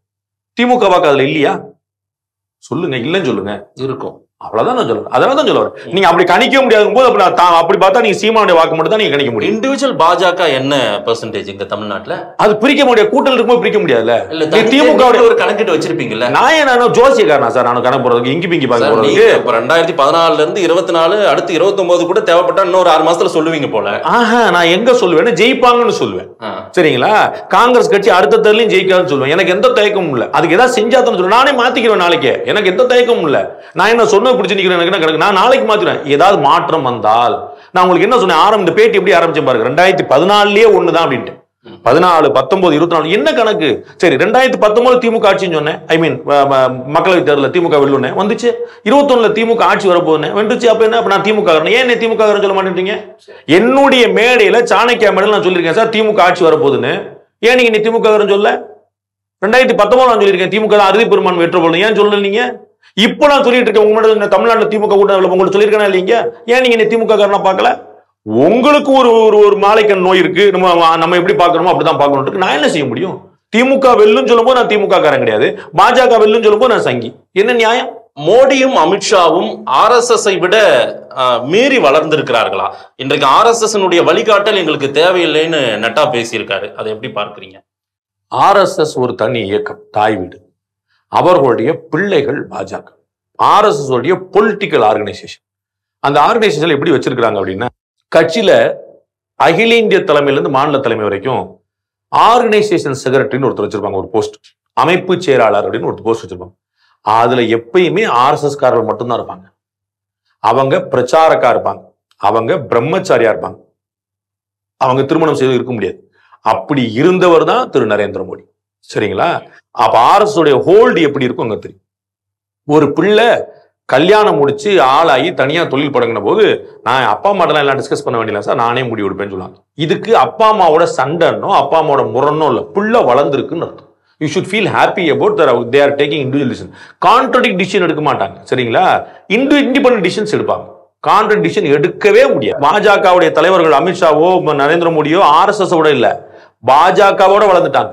S6: திமுக வாக்கு அதுல இல்லையா சொல்லுங்க இல்லைன்னு சொல்லுங்க
S5: இருக்கும்
S6: அவ்வளவுதான் நான் சொல்றேன் அதனால தான் சொல்ல வரேன் நீங்க அப்படி கணிக்க முடியாத போது அப்படி நான் தா- அப்படி பார்த்தா நீங்க சீமானுடைய வாக்கு மட்டும் தான் நீங்க கணிக்க முடியும்
S5: இண்டிவிஜுவல் பாஜக என்ன பெர்சன்டேஜ் இங்க தமிழ்நாட்டுல
S6: அது பிரிக்க முடியாது கூட்டல் இருக்கும்போது பிரிக்க முடியாதுல்ல
S5: இல்ல
S6: நீ
S5: திமுக
S6: திமுக
S5: ஒரு கணக்கிட்டு வச்சிருப்பீங்கல்ல
S6: நான் என்ன ஜோசியக்காரனா சார் நான் கணக்கு போறதுக்கு இங்கி பிங்கி பார்க்க
S5: சார், நீங்க
S6: போறதுக்கு
S5: இப்ப ரெண்டாயிரத்தி பதினாலுல இருந்து இருபத்தி நாலு அடுத்து இருபத்தி கூட தேவைப்பட்டா இன்னொரு ஆறு மாசத்துல சொல்லுவீங்க போல
S6: ஆஹா நான் எங்க சொல்லுவேன் ஜெயிப்பாங்கன்னு சொல்லுவேன்
S5: ஆ.
S6: சரிங்களா காங்கிரஸ் கட்சி அடுத்த தேர்தலையும் ஜெயிக்காதுன்னு சொல்லுவேன் எனக்கு எந்த தயக்கமும் இல்ல அதுக்கு ஏதாவது செஞ்சாதான் சொல்லுவேன் நானே மாத்திக்கிறேன் நாளைக்கு எனக்கு எந்த தயக்கமும் இல்ல நான் என்ன சொன்ன பிடிச்சி நிக்கிறேன் எனக்கு என்ன கிடக்கு நான் நாளைக்கு மாத்திடுவேன் ஏதாவது மாற்றம் வந்தால் நான் உங்களுக்கு என்ன சொன்னேன் ஆரம்பி இந்த பேட்டி எப்படி ஆரம்பிச்சேன் பாருங்க ரெண்டாயிரத்தி பதினாலுலயே ஒண்ணுதான் அப்படின்ட்டு பதினாலு பத்தொன்பது இருபத்தி நாலு என்ன கணக்கு சரி ரெண்டாயிரத்தி பத்தொன்பது திமுக ஆட்சின்னு சொன்னேன் ஐ மீன் மக்களவை தேர்தலில் திமுக வெல்லுனே வந்துச்சு இருபத்தொன்னுல திமுக ஆட்சி வரப்போகுதுன்னு வந்துச்சு அப்ப என்ன அப்ப நான் திமுக காரன் ஏன் என்ன திமுக காரன் சொல்ல மாட்டேன்றீங்க என்னுடைய மேடையில சாணக்கியா மேடையில் நான் சொல்லியிருக்கேன் சார் திமுக ஆட்சி வரப்போகுதுன்னு ஏன் நீங்க நீ திமுக காரன் சொல்ல ரெண்டாயிரத்தி பத்தொன்பது நான் சொல்லியிருக்கேன் திமுக தான் அறுதி பெரும்பான்மை வெற்ற போல ஏன் சொல்லல நீங்க இப்போ நான் சொல்லிட்டு இருக்கேன் உங்க முன்னாடி தமிழ்நாட்டில் திமுக கூட்டம் உங்களுக்கு சொல்லியிருக்கேனா இல்லைங்க ஏன் நீங்க நீ திமுக காரனா பார்க்கல உங்களுக்கு ஒரு ஒரு ஒரு மாலைக்கண் நோய் இருக்கு நம்ம நம்ம எப்படி பார்க்கணுமோ அப்படிதான் பார்க்கணும் நான் என்ன செய்ய முடியும் திமுக வெல்லுன்னு சொல்லும்போது நான் திமுக காரன் கிடையாது பாஜக வெல்லுன்னு சொல்லும்போது நான் சங்கி என்ன நியாயம்
S5: மோடியும் அமித்ஷாவும் ஆர்எஸ்எஸ் விட ஆஹ், மீறி வளர்ந்திருக்கிறார்களா இன்றைக்கு ஆர்எஸ்எஸ் வழிகாட்டல் எங்களுக்கு தேவையில்லைன்னு நட்டா பேசியிருக்காரு அதை எப்படி பார்க்கறீங்க
S6: ஆர்எஸ்எஸ் ஒரு தனி இயக்கம் தாய் வீடு அவர்களுடைய பிள்ளைகள் பாஜக ஆர்எஸ்எஸ் உடைய பொலிட்டிக்கல் ஆர்கனைசேஷன் அந்த ஆர்கனைசேஷன் எப்படி வச்சிருக்கிறாங்க அப்படின்னா கட்சியில அகில இந்திய தலைமையில இருந்து மாநில தலைமை வரைக்கும் ஆர்கனைசேஷன் செக்ரட்டரின்னு ஒருத்தர் வச்சிருப்பாங்க ஒரு போஸ்ட் அமைப்பு செயலாளர் அப்படின்னு ஒரு போஸ்ட் வச்சிருப்பாங்க அதுல எப்பயுமே ஆர்எஸ்எஸ் காரர்கள் மட்டும்தான் இருப்பாங்க அவங்க பிரச்சாரக்கா இருப்பாங்க அவங்க பிரம்மச்சாரியா இருப்பாங்க அவங்க திருமணம் செய்து இருக்க முடியாது அப்படி இருந்தவர் தான் திரு நரேந்திர மோடி சரிங்களா அப்ப ஆர்எஸ் உடைய ஹோல்டு எப்படி இருக்கும் அங்க தெரியும் ஒரு பிள்ளை கல்யாணம் முடிச்சு ஆளாகி தனியா தொழில் தொடங்கின போது நான் அப்பா அம்மாட்டெல்லாம் எல்லாம் டிஸ்கஸ் பண்ண வேண்டியல சார் நானே முடிவு எடுப்பேன்னு சொல்லுவாங்க இதுக்கு அப்பா அம்மாவோட சண்டைனோ அப்பா அம்மாவோட முரண்ணோ இல்லை பிள்ளை வளர்ந்துருக்குன்னு அர்த்தம் you should feel happy about that they are taking individual decision contradict decision எடுக்க மாட்டாங்க சரிங்களா இண்டு இண்டிபெண்டன்ட் டிசிஷன்ஸ் எடுப்பாங்க கான்ட்ரடிக் டிசிஷன் எடுக்கவே முடியாது பாஜகவுடைய தலைவர்கள் அமித்ஷாவோ நரேந்திர மோடியோ ஆர்எஸ்எஸ் ஓட இல்ல பாஜகவோட வளர்ந்துட்டாங்க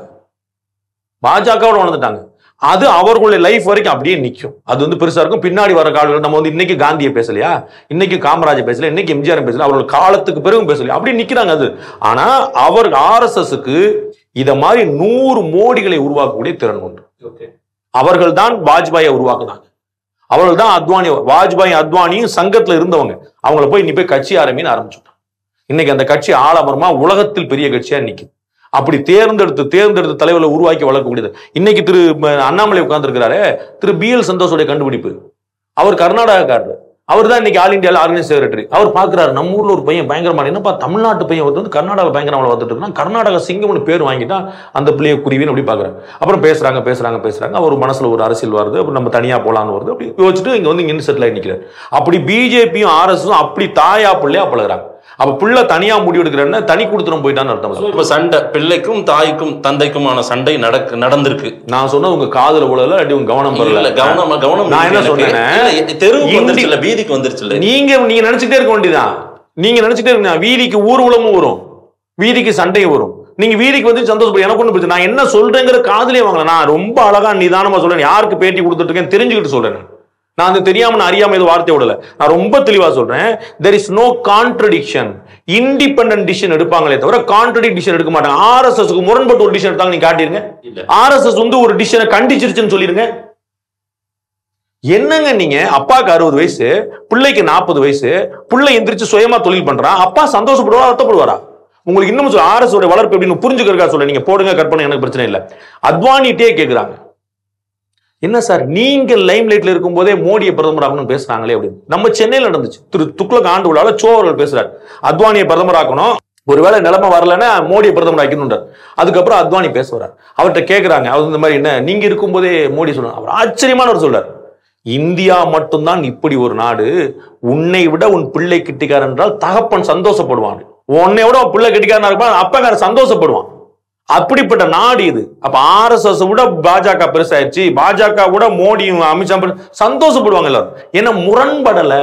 S6: பாஜகவோட வளர்ந்துட்டாங்க அது அவர்களுடைய லைஃப் வரைக்கும் அப்படியே நிற்கும் அது வந்து பெருசா இருக்கும் பின்னாடி வர காலங்கள் நம்ம வந்து இன்னைக்கு காந்தியை பேசலையா இன்னைக்கு காமராஜர் பேசல இன்னைக்கு எம்ஜிஆர் பேசல அவர்கள் காலத்துக்கு பிறகும் பேசலையா அப்படி நிக்கிறாங்க அது ஆனா அவர் ஆர்எஸ்எஸ்க்கு இத மாதிரி நூறு மோடிகளை உருவாக்கக்கூடிய திறன் உண்டு அவர்கள் தான் வாஜ்பாயை உருவாக்குனாங்க அவர்கள் தான் அத்வானி வாஜ்பாய் அத்வானியும் சங்கத்துல இருந்தவங்க அவங்கள போய் நீ போய் கட்சி ஆரம்பின்னு ஆரம்பிச்சுட்டான் இன்னைக்கு அந்த கட்சி ஆலமரமா உலகத்தில் பெரிய கட்சியா நிக்குது அப்படி தேர்ந்தெடுத்து தேர்ந்தெடுத்து தலைவர்களை உருவாக்கி வளர்க்கக்கூடியது இன்னைக்கு திரு ம, அண்ணாமலை உட்கார்ந்துருக்கிறாரே திரு பி எல் சந்தோஷோடைய கண்டுபிடிப்பு அவர் கர்நாடகக்காரர் அவர் தான் இன்னைக்கு ஆல் இந்தியாவில் ஆர்கனைஸ் செக்ரட்டரி அவர் பார்க்குறாரு நம்ம ஊர்ல ஒரு பையன் பயங்கரமான என்னப்பா தமிழ்நாட்டு பையன் ஒருத்தர் வந்து கர்நாடகா பயங்கரமாக வளர்த்துட்டு இருக்கான் கர்நாடகா சிங்கம்னு பேர் வாங்கிட்டா அந்த பிள்ளைய குருவின்னு அப்படி பார்க்குறாரு அப்புறம் பேசுறாங்க பேசுறாங்க பேசுறாங்க அவர் மனசுல ஒரு அரசியல் வருது அப்புறம் நம்ம தனியா போலான்னு வருது அப்படி யோசிச்சுட்டு இங்க வந்து இங்க செட்டில் ஆகி நிற்கிறார் அப்படி பிஜேபியும் ஆர்எஸும் அப்படி தாயா பிள்ளையா பழகுறாங்க அப்ப பிள்ளை தனியா முடிவு எடுக்கிறேன்னா தனி கொடுத்துரும் போயிட்டான்னு அர்த்தம் இல்ல.
S5: இப்ப சண்டை பிள்ளைக்கும் தாய்க்கும் தந்தைக்குமான சண்டை நடக்கு நடந்திருக்கு
S6: நான் சொன்னது உங்க காதுல விழல அடி உங்க கவனம்
S5: இல்ல
S6: பெறல
S5: கவனம் கவனம்
S6: நான் என்ன
S5: இருக்கு எனக்கு.
S6: சொன்னேன்னா,
S5: இல்ல, தெருவுக்கு
S6: இந்தி-
S5: வந்துருச்சு இல்ல வீதிக்கு வந்துருச்சு இல்ல
S6: நீங்க நீங்க நினைச்சுட்டே இருக்க வேண்டியதான் நீங்க நினைச்சுட்டே இருக்க வீதிக்கு ஊர்வலமும் வரும் வீதிக்கு சண்டையும் வரும் நீங்க வீதிக்கு வந்து சந்தோஷப்படும் எனக்கு ஒண்ணு பிரச்சனை நான் என்ன சொல்றேங்கிற காதுலயே வாங்கல நான் ரொம்ப அழகா நிதானமா சொல்றேன் யாருக்கு பேட்டி கொடுத்துட்டு இருக்கேன் தெரிஞ்சுக்கிட்டு சொல்றேன் நான். நான் அது தெரியாம நான் அறியாம இது வார்த்தை விடல நான் ரொம்ப தெளிவா சொல்றேன் there is no contradiction independent decision எடுப்பாங்களே தவிர கான்ட்ரடிக் டிசிஷன் எடுக்க மாட்டாங்க ஆர்எஸ்எஸ்க்கு முரண்பட்டு ஒரு டிசிஷன் எடுத்தாங்க நீங்க காட்டிருங்க
S5: இல்ல.
S6: ஆர்எஸ்எஸ் வந்து ஒரு டிசிஷனை கண்டிச்சிருச்சுன்னு சொல்லிருங்க என்னங்க நீங்க அப்பாக்கு அறுபது வயசு பிள்ளைக்கு நாற்பது வயசு பிள்ளை எந்திரிச்சு சுயமா தொழில் பண்றான் அப்பா சந்தோஷப்படுவாரா வருத்தப்படுவாரா உங்களுக்கு இன்னும் சொல்ல ஆர்எஸ் உடைய வளர்ப்பு எப்படின்னு புரிஞ்சுக்கிறக்கா சொல்ல நீங்க போடுங்க கற்பனை எனக்கு பிரச்சனை இல்லை அத்வானிட்டே கேக்குறாங்க என்ன சார் நீங்க லைம் லைட்ல இருக்கும்போதே மோடியை பிரதமர் ஆகணும்னு பேசுறாங்களே அப்படின்னு நம்ம சென்னையில் நடந்துச்சு திரு துக்ளக் ஆண்டு விழாவில் சோ அவர்கள் பேசுறாரு அத்வானியை பிரதமர் ஆக்கணும் ஒருவேளை நிலைமை வரலன்னா மோடியை பிரதமர் ஆக்கணும்ன்றார் அதுக்கப்புறம் அத்வானி பேச வர்றார் அவர்கிட்ட கேட்கறாங்க அவர் இந்த மாதிரி என்ன நீங்க இருக்கும்போதே மோடி சொல்றாரு அவர் ஆச்சரியமானவர் சொல்றார் இந்தியா மட்டும்தான் இப்படி ஒரு நாடு உன்னை விட உன் பிள்ளை கிட்டிக்கார் என்றால் தகப்பன் சந்தோஷப்படுவான் உன்னை விட உன் பிள்ளை கிட்டிக்காரனா இருப்பான் அப்பங்கார சந்தோஷப்படுவான் அப்படிப்பட்ட நாடு இது அப்ப ஆர்எஸ்எஸ் விட பாஜக பெருசாயிருச்சு பாஜக விட மோடியும் அமித்ஷா பெரு- சந்தோஷப்படுவாங்க எல்லாரும் ஏன்னா முரண்படல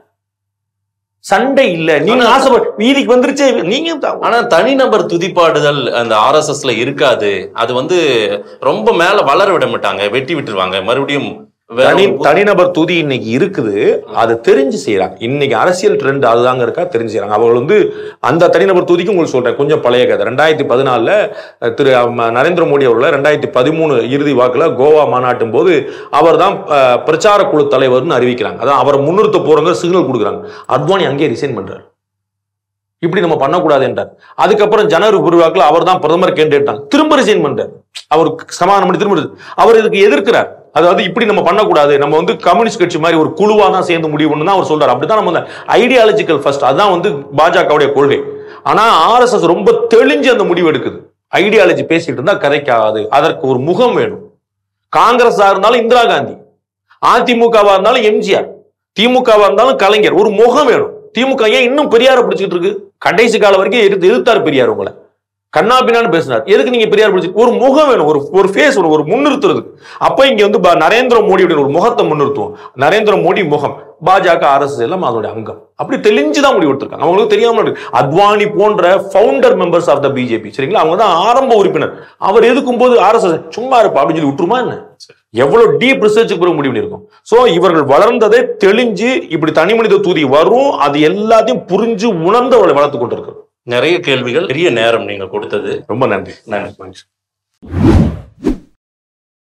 S6: சண்டை இல்ல நீங்க ஆசைப்பட வீதிக்கு வந்துருச்சே நீங்க தான்
S5: ஆனா தனிநபர் துதிப்பாடுதல் அந்த ஆர்எஸ்எஸ்ல இருக்காது அது வந்து ரொம்ப மேல வளர விட மாட்டாங்க வெட்டி விட்டுருவாங்க மறுபடியும் வேற
S6: தனி
S5: ஒரு-
S6: தனிநபர் துதி இன்னைக்கு இருக்குது அது தெரிஞ்சு செய்யறாங்க இன்னைக்கு அரசியல் ட்ரெண்ட் அதுதாங்க இருக்கா தெரிஞ்சு செய்யறாங்க அவர்கள் வந்து அந்த தனிநபர் துதிக்கு உங்களுக்கு சொல்றேன் கொஞ்சம் பழைய கதை ரெண்டாயிரத்தி பதினாலுல அஹ், திரு அம்ம, நரேந்திர மோடி அவர்கள் ரெண்டாயிரத்தி பதிமூணு இறுதி வாக்குல கோவா மாநாட்டும் போது அவர் தான் பிரச்சார குழு தலைவர்னு அறிவிக்கிறாங்க அதான் அவரை முன்னிறுத்த போறவங்க சிக்னல் கொடுக்குறாங்க அத்வானி அங்கேயே ரிசைன் பண்றாரு இப்படி நம்ம பண்ணக்கூடாது என்றார் அதுக்கப்புறம் ஜனவரி பிரிவாக்கில் அவர் தான் பிரதமர் கேண்டிடேட் திரும்ப ரிசைன் பண்றார் அவருக்கு சமாதானம் பண்ணி திரும்ப resign. அவர் இதுக்கு எதிர்க்கிறார் அதாவது இப்படி நம்ம பண்ணக்கூடாது நம்ம வந்து கம்யூனிஸ்ட் கட்சி மாதிரி ஒரு குழுவா தான் சேர்ந்து முடிவு பண்ணணும் தான் அவர் சொல்றாரு அப்படிதான் நம்ம வந்து ஐடியாலஜிக்கல் ஃபர்ஸ்ட் அதான் வந்து பாஜகவுடைய கொள்கை ஆனா ஆர்எஸ்எஸ் ரொம்ப தெளிஞ்சு அந்த முடிவு எடுக்குது ஐடியாலஜி பேசிட்டு இருந்தா கதைக்காது அதற்கு ஒரு முகம் வேணும் காங்கிரஸா இருந்தாலும் இந்திரா காந்தி அதிமுகவா இருந்தாலும் எம்ஜிஆர் திமுகவா இருந்தாலும் கலைஞர் ஒரு முகம் வேணும் திமுக ஏன் இன்னும் பெரியார பிடிச்சிட்டு இருக்கு கடைசி காலம் வரைக்கும் எதிர்த்து எதிர்த்தார் பெரியார் உங்களை கண்ணா பின்னான்னு பேசினார் எதுக்கு நீங்க பெரியார் பிடிச்சி ஒரு முகம் வேணும் ஒரு ஒரு ஃபேஸ் வேணும் ஒரு முன்னிறுத்துறது அப்ப இங்க வந்து பா- நரேந்திர மோடி அப்படின்னு ஒரு முகத்தை முன்னிறுத்துவோம் நரேந்திர மோடி முகம் பாஜக அரசு எல்லாம் அதோட அங்கம் அப்படி தெளிஞ்சுதான் முடிவு எடுத்திருக்காங்க அவங்களுக்கு தெரியாம இருக்கு அத்வானி போன்ற founder members of the BJP சரிங்களா அவங்க தான் ஆரம்ப உறுப்பினர் அவர் எதுக்கும் போது ஆர்எஸ்எஸ் சும்மா இருப்பா அப்படின்னு சொல்லி விட்டுருமா என்ன எவ்வளவு டீப் ரிசர்ச்சுக்கு பிறகு முடிவு பண்ணியிருக்கும் சோ இவர்கள் வளர்ந்ததை தெளிஞ்சு இப்படி தனி மனித தூதி வரும் அது எல்லாத்தையும் புரிஞ்சு உணர்ந்து அவளை வளர்த்து கொண்டிருக்கிறது
S5: நிறைய கேள்விகள் பெரிய நேரம் நீங்க கொடுத்தது
S6: ரொம்ப நன்றி
S5: நன்றி